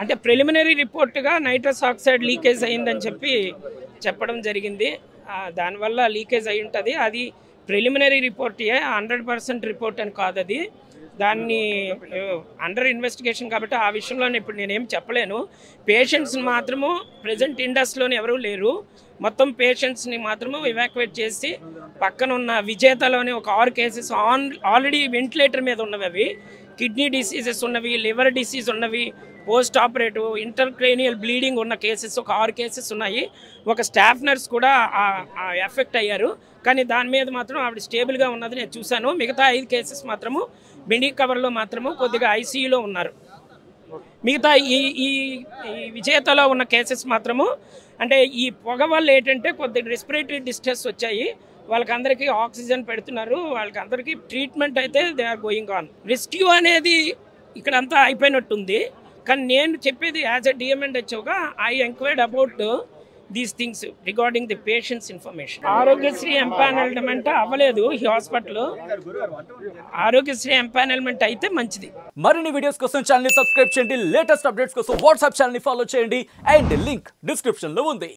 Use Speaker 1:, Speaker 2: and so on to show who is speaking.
Speaker 1: అంటే ప్రిలిమినరీ రిపోర్ట్గా nitrous oxide leakage అయిందని చెప్పి చెప్పడం జరిగింది ఆ, దానివల్ల లీకేజ్ అయి ఉంటుంది అది ప్రిలిమినరీ రిపోర్టే హండ్రెడ్ పర్సెంట్ రిపోర్ట్ అని కాదు అది దాన్ని అండర్ ఇన్వెస్టిగేషన్ కాబట్టి ఆ విషయంలో ఇప్పుడు నేనేం చెప్పలేను పేషెంట్స్ని మాత్రము ప్రజెంట్ ఇండస్ట్రీలోని ఎవరూ లేరు మొత్తం పేషెంట్స్ని మాత్రము ఇవాక్యువేట్ చేసి పక్కన ఉన్న విజేతలోని ఒక ఆరు కేసెస్ ఆన్ ఆల్రెడీ వెంటిలేటర్ మీద ఉన్నవి అవి కిడ్నీ డిసీజెస్ ఉన్నవి లివర్ డిసీజ్ ఉన్నవి పోస్ట్ ఆపరేటివ్ ఇంటర్క్రేనియల్ బ్లీడింగ్ ఉన్న కేసెస్ ఒక ఆరు కేసెస్ ఉన్నాయి ఒక స్టాఫ్ నర్స్ కూడా ఎఫెక్ట్ అయ్యారు కానీ దాని మీద మాత్రం ఆవిడ స్టేబుల్గా ఉన్నది నేను చూశాను మిగతా ఐదు కేసెస్ మాత్రము బిండి కవర్లో మాత్రము కొద్దిగా ఐసీయూలో ఉన్నారు మిగతా ఈ ఈ ఈ విజేతలో ఉన్న కేసెస్ మాత్రము అంటే ఈ పొగ వల్ల ఏంటంటే కొద్దిగా రెస్పిరేటరీ డిస్ట్రెస్ వచ్చాయి వాళ్ళకందరికీ ఆక్సిజన్ పెడుతున్నారు వాళ్ళకందరికీ ట్రీట్మెంట్ అయితే they are going on rescue అనేది ఇక్కడంతా అయిపోయినట్టుంది కానీ నేను చెప్పేది యాజ్ ఎ డిఎంఎండ్ హెచ్ఓగా I enquired about these things regarding the patients information Aarogyasri empanelment అవ్వలేదు ఈ హాస్పిటల్ ఆరోగ్యశ్రీ ఎంపానల్మెంట్ అయితే మంచిది
Speaker 2: మరిన్ని వీడియోస్ కోసం ఛానల్ ని సబ్స్క్రైబ్ చేయండి లేటెస్ట్ అప్డేట్స్ కోసం వాట్సాప్ ఛానల్ ని ఫాలో చేయండి అండ్ లింక్ డిస్క్రిప్షన్ లో ఉంది